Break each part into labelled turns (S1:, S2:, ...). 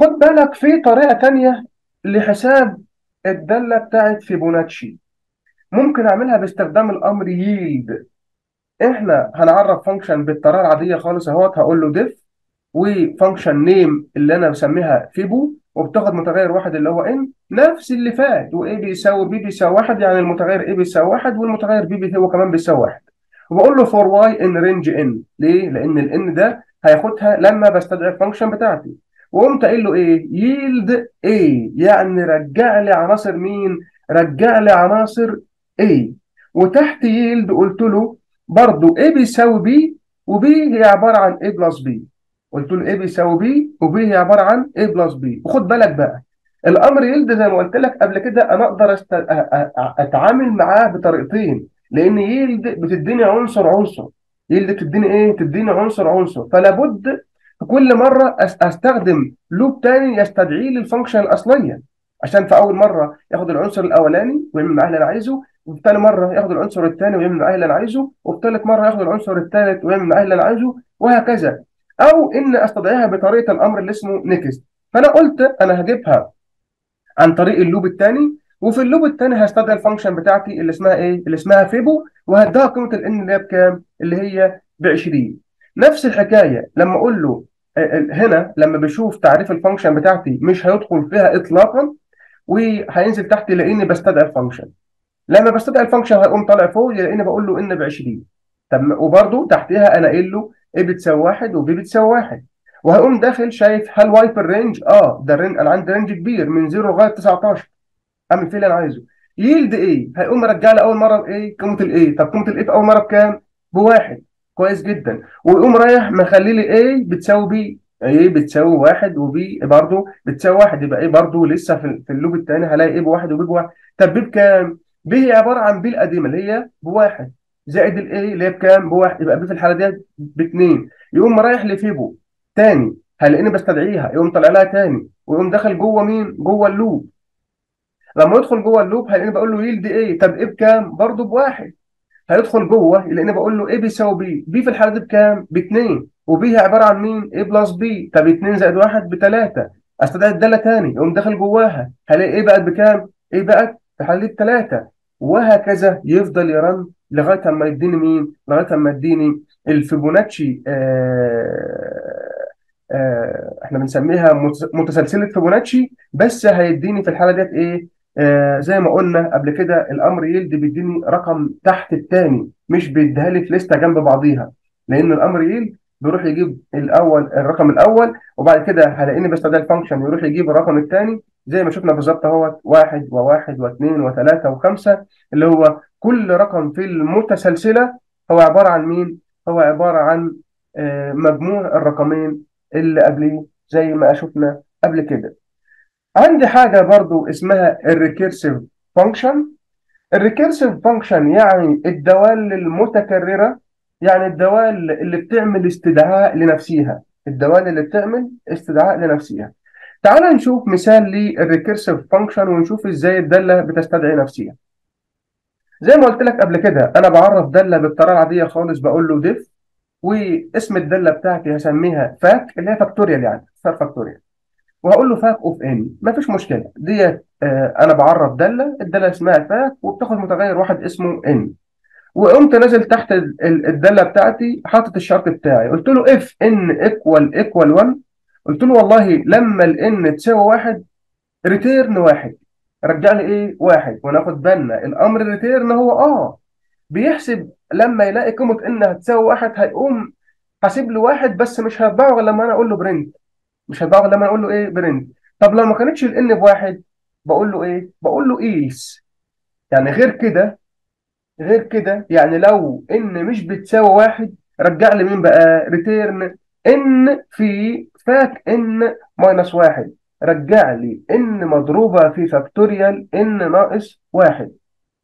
S1: خد بالك في طريقة تانية لحساب الدالة بتاعت فيبوناتشي ممكن اعملها باستخدام الامر ييلد احنا هنعرف فانكشن بالطريقه العاديه خالص اهوت هقول له ديف وفانكشن نيم اللي انا بسميها فيبو وبتاخد متغير واحد اللي هو ان نفس اللي فات وايه بيساوي بي بيساوي واحد يعني المتغير ايه بيساوي واحد والمتغير بي هو كمان بيساوي واحد وبقول له فور واي ان رينج ان ليه؟ لان الان ده هياخدها لما بستدعي الفانكشن بتاعتي وقمت قايل له ايه؟ ييلد ايه يعني رجع لي عناصر مين؟ رجع لي عناصر A وتحت ييلد قلت له برضو A بيساوي B وB هي عبارة عن A بلس B قلت له A بيساوي B وB هي عبارة عن A بلس B وخد بالك بقى الأمر ييلد زي ما قلت لك قبل كده أنا أقدر أست... أ- أ- أتعامل معاه بطريقتين لأن ييلد بتديني عنصر عنصر ييلد بتديني إيه؟ تديني عنصر عنصر فلا بد في كل مرة أس- أستخدم لوب تاني يستدعي لي الفانكشن الأصلية عشان في أول مرة ياخد العنصر الأولاني ويعمل معاه اللي أنا عايزه وفي تاني مرة ياخد العنصر الثاني ويعمل معاه اللي أنا عايزه وفي تالت مرة ياخد العنصر الثالث ويعمل معاه اللي أنا عايزه وهكذا أو إن أستدعيها بطريقة الأمر اللي اسمه نيكست فأنا قلت أنا هجيبها عن طريق اللوب الثاني وفي اللوب الثاني هستدعي الفانكشن بتاعتي اللي اسمها ايه؟ اللي اسمها فيبو وهديها قيمه الان اللي هي بكام؟ اللي هي ب 20 نفس الحكايه لما اقول له آه، آه، هنا لما بشوف تعريف الفانكشن بتاعتي مش هيدخل فيها اطلاقا وهينزل تحت يلاقيني بستدعي الفانكشن لما بستدعي الفانكشن هيقوم طالع فوق يلاقيني بقول له ان ب 20 طب وبرده تحتها انا قايل له ايه بتساوي 1 وبي بتساوي 1 وهيقوم داخل شايف هل واي في الرينج؟ اه ده الرينج انا عندي رينج كبير من 0 لغايه 19 اعمل فيه اللي انا عايزه يلد ايه؟ هيقوم مرجع لي اول مره بايه؟ قيمه الايه؟ طب قيمه الايه في اول مره بكام؟ بواحد كويس جدا ويقوم رايح مخلي لي ايه بتساوي بي ايه بتساوي واحد وبي برضه بتساوي واحد يبقى ايه برضه لسه في, في اللوب الثاني هلاقي ايه بواحد وبي بواحد طب بي بكام؟ بي هي عباره عن بي القديمه اللي هي بواحد زائد الايه اللي هي بكام؟ بواحد يبقى بي في الحاله ديت باثنين يقوم رايح لفيبو تاني هلاقيني بستدعيها يقوم طالع لها تاني ويقوم داخل جوه مين؟ جوه اللوب لما يدخل جوه اللوب هلاقيني بقول له يلد ايه؟ طب ايه بكام؟ برضه بواحد هيدخل جوه يلاقيني بقول له ايه بيساوي بي؟ بي في الحاله دي بكام؟ باثنين وبي هي عباره عن مين؟ ايه بلس بي طب 2 زائد 1 بثلاثه استدعي الداله تاني يقوم داخل جواها هلاقي ايه بقت بكام؟ ايه بقت؟ في حاله الثلاثه وهكذا يفضل يرن لغايه اما يديني مين؟ لغايه اما يديني الفيبوناتشي آه آه احنا بنسميها متس- متسلسله فيبوناتشي بس هيديني في الحاله ديت ايه؟ آه زي ما قلنا قبل كده الامر يلد بيديني رقم تحت الثاني مش بيديها لي في لسته جنب بعضيها لان الامر يلد بيروح يجيب الاول الرقم الاول وبعد كده هلاقيني بستدعي الفانكشن يروح يجيب الرقم الثاني زي ما شفنا بالظبط اهوت واحد وواحد واثنين وثلاثه وخمسه اللي هو كل رقم في المتسلسله هو عباره عن مين؟ هو عباره عن آه، مجموع الرقمين اللي قبليه زي ما شفنا قبل كده. عندي حاجه برضو اسمها الريكيرسيف فانكشن الريكيرسيف فانكشن يعني الدوال المتكرره يعني الدوال اللي بتعمل استدعاء لنفسها الدوال اللي بتعمل استدعاء لنفسها تعال نشوف مثال للريكيرسيف فانكشن ونشوف ازاي الداله بتستدعي نفسها زي ما قلت لك قبل كده انا بعرف داله بالطريقه العاديه خالص بقول له ديف واسم الداله بتاعتي هسميها فاك اللي هي فاكتوريال يعني صار فاكتوريال وهقول له فاك اوف ان مفيش مشكله ديت آه انا بعرف داله الداله اسمها فاك وبتاخد متغير واحد اسمه ان وقمت نازل تحت ال- ال- الداله بتاعتي حاطط الشرط بتاعي قلت له اف ان ايكوال ايكوال 1 قلت له والله لما الان تساوي واحد ريتيرن واحد رجع لي ايه واحد وناخد بالنا الامر ريتيرن هو اه بيحسب لما يلاقي قيمه ان هتساوي واحد هيقوم حاسب له واحد بس مش هيطبعه غير لما انا اقول له برنت مش هيطبعه غير لما انا اقول له ايه برنت طب لو ما كانتش الان بواحد بقول له ايه بقول له ايس يعني غير كده غير كده يعني لو ان مش بتساوي واحد رجع لي مين بقى ريتيرن ان في فاك ان ماينس واحد رجع لي ان مضروبه في فاكتوريال ان ناقص واحد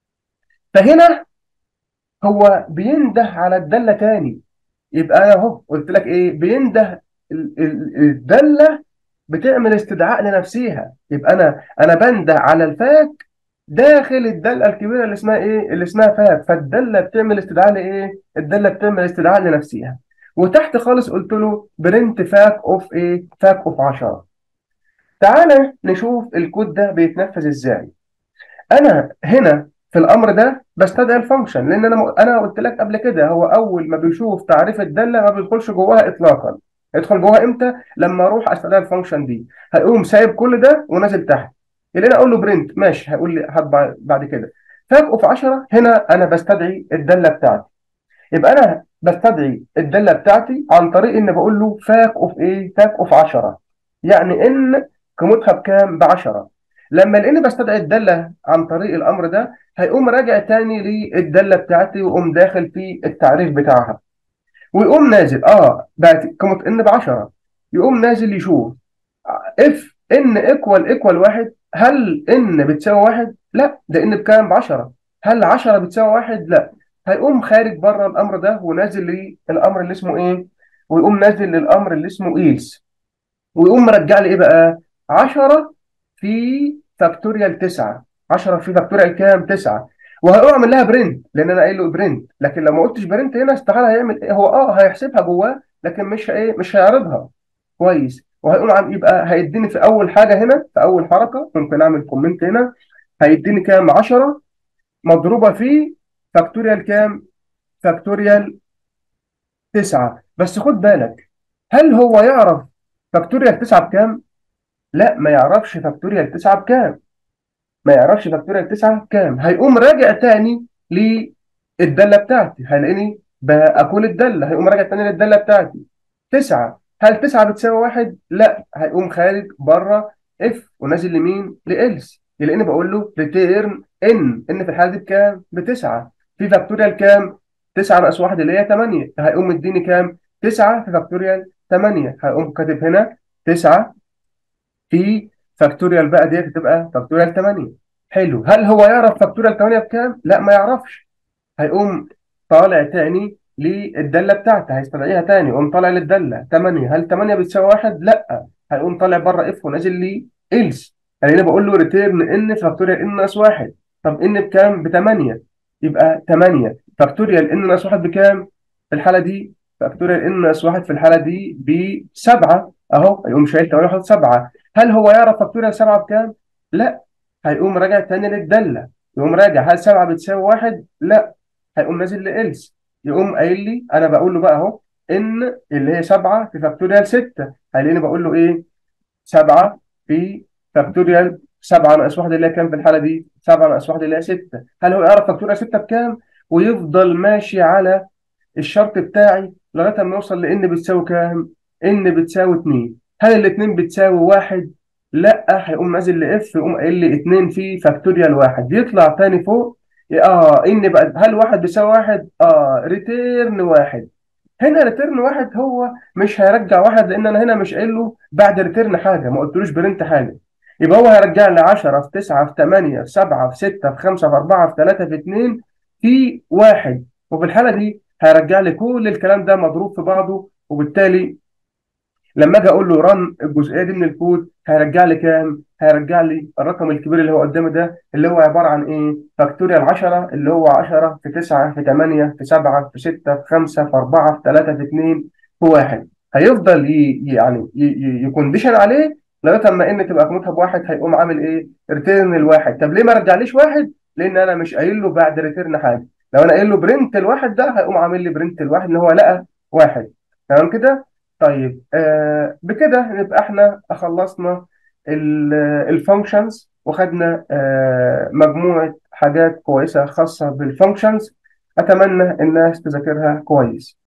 S1: فهنا هو بينده على الداله تاني يبقى انا اهو قلت لك ايه بينده ال- ال- الداله بتعمل استدعاء لنفسها يبقى انا انا بنده على الفاك داخل الداله الكبيره اللي اسمها ايه اللي اسمها فاك فالداله بتعمل استدعاء لايه الداله بتعمل استدعاء لنفسها وتحت خالص قلت له برنت فاك اوف ايه فاك اوف 10 تعالى نشوف الكود ده بيتنفذ ازاي انا هنا في الامر ده بستدعي الفانكشن لان انا انا قلت لك قبل كده هو اول ما بيشوف تعريف الداله ما بيدخلش جواها اطلاقا يدخل جواها امتى لما اروح استدعي الفانكشن دي هيقوم سايب كل ده ونازل تحت اللي انا اقول له برنت ماشي هيقول لي هات بعد كده فاجئه في 10 هنا انا بستدعي الداله بتاعتي يبقى انا بستدعي الداله بتاعتي عن طريق ان بقول له فاك اوف ايه فاك اوف 10 يعني ان قيمتها بكام ب 10 لما لاني بستدعي الداله عن طريق الامر ده هيقوم راجع تاني للداله بتاعتي ويقوم داخل في التعريف بتاعها ويقوم نازل اه بقت قيمه ان ب 10 يقوم نازل يشوف اف ان ايكوال ايكوال واحد هل ان بتساوي واحد؟ لا ده ان بكام ب 10 هل 10 بتساوي واحد؟ لا هيقوم خارج بره الامر ده ونازل للامر اللي اسمه ايه؟ ويقوم نازل للامر اللي اسمه ايلس ويقوم مرجع لي ايه بقى؟ 10 في فاكتوريال 9 10 في فاكتوريال كام؟ 9 وهيقوم عامل لها برنت لان انا قايل له برنت لكن لو ما قلتش برنت هنا استحاله هيعمل ايه؟ هو اه هيحسبها جواه لكن مش ايه؟ مش هيعرضها كويس وهيقوم عم يبقى هيديني في اول حاجه هنا في اول حركه ممكن اعمل كومنت هنا هيديني كام 10 مضروبه في فاكتوريال كام فاكتوريال 9 بس خد بالك هل هو يعرف فاكتوريال 9 بكام لا ما يعرفش فاكتوريال 9 بكام ما يعرفش فاكتوريال 9 بكام هيقوم راجع تاني للداله بتاعتي هيلاقيني باكل الداله هيقوم راجع تاني للداله بتاعتي 9 هل 9 بتساوي 1 لا هيقوم خارج بره اف ونازل لمين لإلس لان بقول له ريتيرن ان ان في الحاله دي بكام بتسعة في فاكتوريال كام 9 ناقص 1 اللي هي 8 هيقوم مديني كام 9 في فاكتوريال 8 هيقوم كاتب هنا 9 في فاكتوريال بقى ديت تبقى فاكتوريال 8 حلو هل هو يعرف فاكتوريال 8 بكام لا ما يعرفش هيقوم طالع تاني للداله بتاعتي هيستدعيها تاني يقوم طالع للداله 8 هل 8 بتساوي 1 لا هيقوم طالع بره اف ونازل لي إلس يعني انا بقول له ريتيرن ان فاكتوريال ان ناقص 1 طب ان بكام ب 8 يبقى 8 فاكتوريال ان ناقص 1 بكام في الحاله دي فاكتوريال ان ناقص 1 في الحاله دي ب 7 اهو هيقوم شايل 8 ويحط 7 هل هو يعرف فاكتوريال 7 بكام لا هيقوم راجع تاني للداله يقوم راجع هل 7 بتساوي 1 لا هيقوم نازل لإلس يقوم قايل لي انا بقول له بقى اهو ان اللي هي 7 في فاكتوريال 6 هيلاقيني بقول له ايه 7 في فاكتوريال 7 ناقص 1 اللي هي كام في الحاله دي 7 ناقص 1 اللي هي 6 هل هو يعرف فاكتوريال 6 بكام ويفضل ماشي على الشرط بتاعي لغايه ما يوصل لان بتساوي كام ان بتساوي 2 هل الاثنين بتساوي 1 لا هيقوم نازل لاف يقوم قايل لي 2 في فاكتوريال 1 يطلع تاني فوق اه ان بقى هل واحد بيساوي واحد؟ اه ريتيرن واحد هنا ريتيرن واحد هو مش هيرجع واحد لان انا هنا مش قايل له بعد ريتيرن حاجه ما قلتلوش برنت حاجه يبقى هو هيرجع لي 10 في 9 في 8 في 7 في 6 في 5 في 4 في 3 في 2 في 1 وفي الحاله دي هيرجع لي كل الكلام ده مضروب في بعضه وبالتالي لما اجي اقول له رن الجزئيه دي من الكود هيرجع لي كام؟ هيرجع لي الرقم الكبير اللي هو قدامي ده اللي هو عباره عن ايه؟ فاكتوريال 10 اللي هو 10 في 9 في 8 في 7 في 6 في 5 في 4 في 3 في 2 في 1 هيفضل ي... يعني يكونديشن عليه لغايه اما ان تبقى قيمتها بواحد هيقوم عامل ايه؟ ريتيرن الواحد طب ليه ما رجعليش واحد؟ لان انا مش قايل له بعد ريتيرن حاجه لو انا قايل له برنت الواحد ده هيقوم عامل لي برنت الواحد ان هو لقى واحد تمام كده؟ طيب آه بكده نبقى احنا خلصنا الفانكشنز وخدنا آه مجموعة حاجات كويسة خاصة بالفانكشنز أتمنى الناس تذاكرها كويس